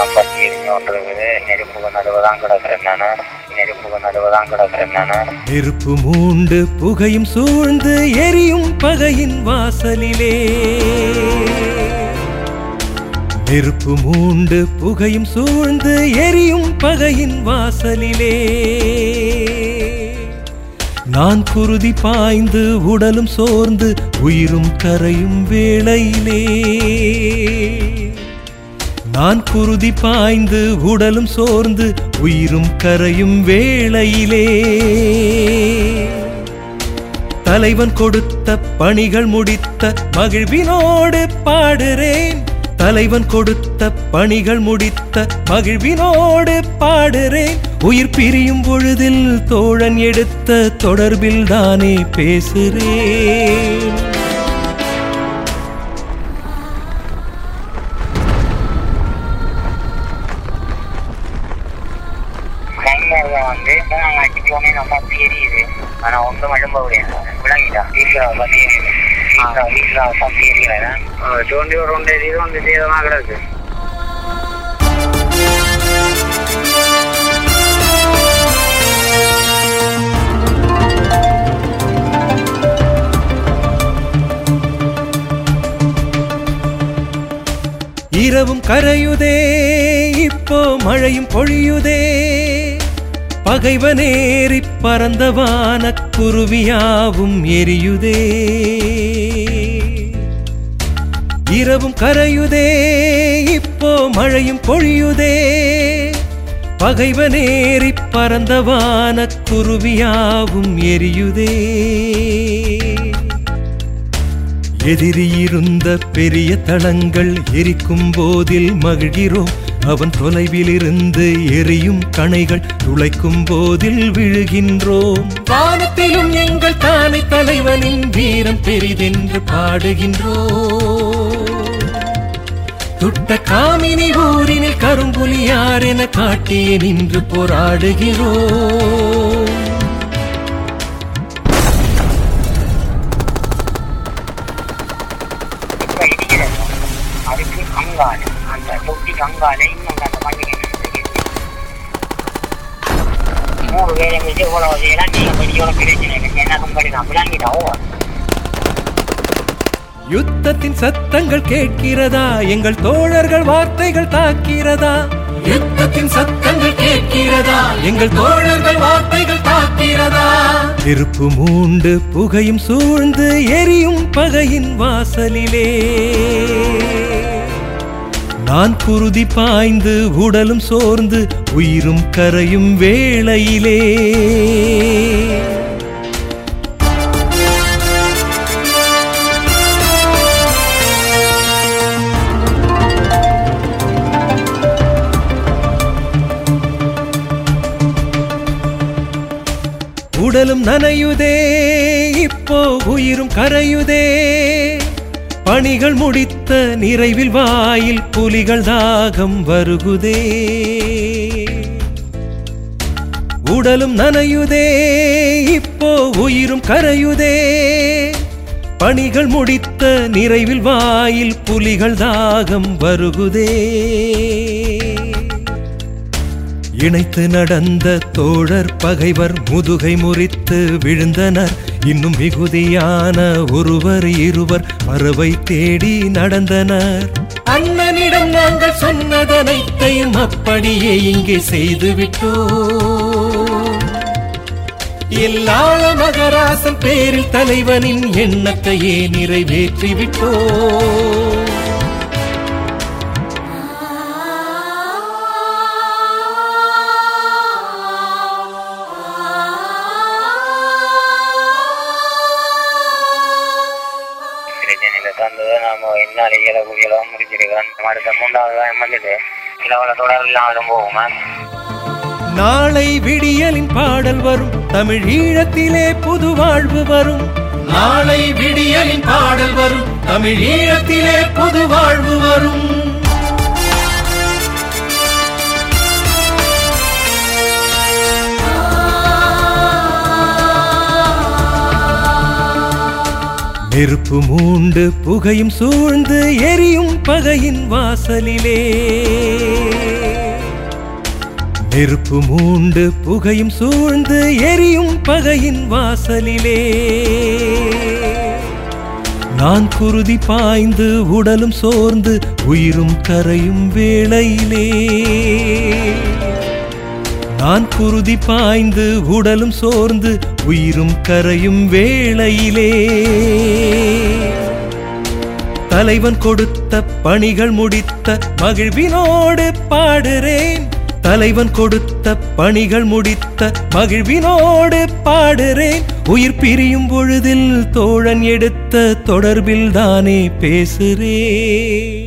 எல்லாம் பற்றி எரிஞ்சு கொண்டிருக்குது நெருப்புக்கு நடுவதான் கிடக்குறேன் நானு நெருப்புக்கு நடுவதான் கிடக்குறேன் நானு நெருப்பு மூண்டு புகையும் சூழ்ந்து எரியும் பகையின் வாசலிலே நெருப்பு மூண்டு புகையும் சூழ்ந்து எரியும் பகையின் வாசலிலே நான் குருதி பாய்ந்து உடலும் சோர்ந்து உயிரும் கரையும் வேளையிலே நான் குருதி பாய்ந்து உடலும் சோர்ந்து உயிரும் கரையும் வேளையிலே தலைவன் கொடுத்த பணிகள் முடித்த மகிழ்வினோடு பாடுறேன் தலைவன் கொடுத்த பணிகள் முடித்த மகிழ்வினோடு பாடுறேன் உயிர் பிரியும் பொழுதில் தோழன் எடுத்த தொடர்பில் தானே பேசுறேன் கைமாரில் வந்து இப்போ நாங்கள் அடிச்சோமே நம்ம தெரியுது ஆனால் ஒன்றும் மட்டும் போக முடியாது விளங்கிட்டா வீட்டில் பற்றி எரியுது வீட்டில் வீட்டில் பற்றி எரியுது தோண்டி ஒரு ரெண்டு எரியுது வந்து சேதமாக கிடக்கு இரவும் கரையுதே இப்போ மழையும் பொழியுதே பகைவனேறி பறந்தவான குருவியாவும் எரியுதே இரவும் கரையுதே இப்போ மழையும் பொழியுதே பகைவனேறி பறந்தவான குருவியாவும் எரியுதே எதிரியிருந்த பெரிய தளங்கள் எரிக்கும் போதில் மகிழ்கிறோம் அவன் தொலைவில் இருந்து எரியும் கணைகள் துளைக்கும் போதில் விழுகின்றோம் வானத்திலும் எங்கள் தானை தலைவனின் வீரம் பெரிதென்று பாடுகின்றோம் துட்ட காமினி ஊரினில் கரும்புலியார் என காட்டியே நின்று போராடுகிறோம் இப்போ இடிக்கிறது அதுக்கு அங்காடு அந்த தொட்டிக்கு அங்காடு இன்னும் அந்த மண்ணுக்கு மூணு பேரை வச்சு இவ்வளவு செய்யலாம் நீங்கள் பெரிய பிரச்சனை இல்லை என்ன கம்பெனி தான் விளங்கிட்டா ஓ யுத்தத்தின் சத்தங்கள் கேட்கிறதா எங்கள் தோழர்கள் வார்த்தைகள் தாக்கிறதா யுத்தத்தின் சத்தங்கள் கேட்கிறதா எங்கள் தோழர்கள் வார்த்தைகள் தாக்கிறதா நெருப்பு மூண்டு புகையும் சூழ்ந்து எரியும் பகையின் வாசலிலே நான் குருதி பாய்ந்து உடலும் சோர்ந்து உயிரும் கரையும் வேளையிலே உடலும் நனையுதே இப்போ உயிரும் கரையுதே பணிகள் முடித்த நிறைவில் வாயில் புலிகள் தாகம் வருகுதே உடலும் நனையுதே இப்போ உயிரும் கரையுதே பணிகள் முடித்த நிறைவில் வாயில் புலிகள் தாகம் வருகுதே இணைத்து நடந்த தோழர் பகைவர் முதுகை முறித்து விழுந்தனர் இன்னும் மிகுதியான ஒருவர் இருவர் மறுவை தேடி நடந்தனர் அண்ணனிடம் நாங்கள் சொன்னதனைத்தையும் அப்படியே இங்கே செய்து விட்டோம் இல்லாத மகராசன் பேரில் தலைவனின் எண்ணத்தையே நிறைவேற்றி விட்டோம் பிரச்சனையில தந்ததை நாம என்ன இயலக்கூடியளவு முடிச்சிருக்கோம் அடுத்த மூன்றாவது தான் வந்துட்டு இளவல தொடர் இல்லாமலும் போகுமா நாளை விடியலின் பாடல் வரும் தமிழ் ஈழத்திலே புது வாழ்வு வரும் நாளை விடியலின் பாடல் வரும் தமிழ் ஈழத்திலே புது வாழ்வு வரும் நெருப்பு மூண்டு புகையும் சூழ்ந்து எரியும் பகையின் வாசலிலே நெருப்பு மூண்டு புகையும் சூழ்ந்து எரியும் பகையின் வாசலிலே நான் குருதி பாய்ந்து உடலும் சோர்ந்து உயிரும் கரையும் வேளையிலே நான் குருதி பாய்ந்து உடலும் சோர்ந்து உயிரும் கரையும் வேளையிலே தலைவன் கொடுத்த பணிகள் முடித்த மகிழ்வினோடு பாடுறேன் தலைவன் கொடுத்த பணிகள் முடித்த மகிழ்வினோடு பாடுறேன் உயிர் பிரியும் பொழுதில் தோழன் எடுத்த தொடர்பில் தானே பேசுறேன்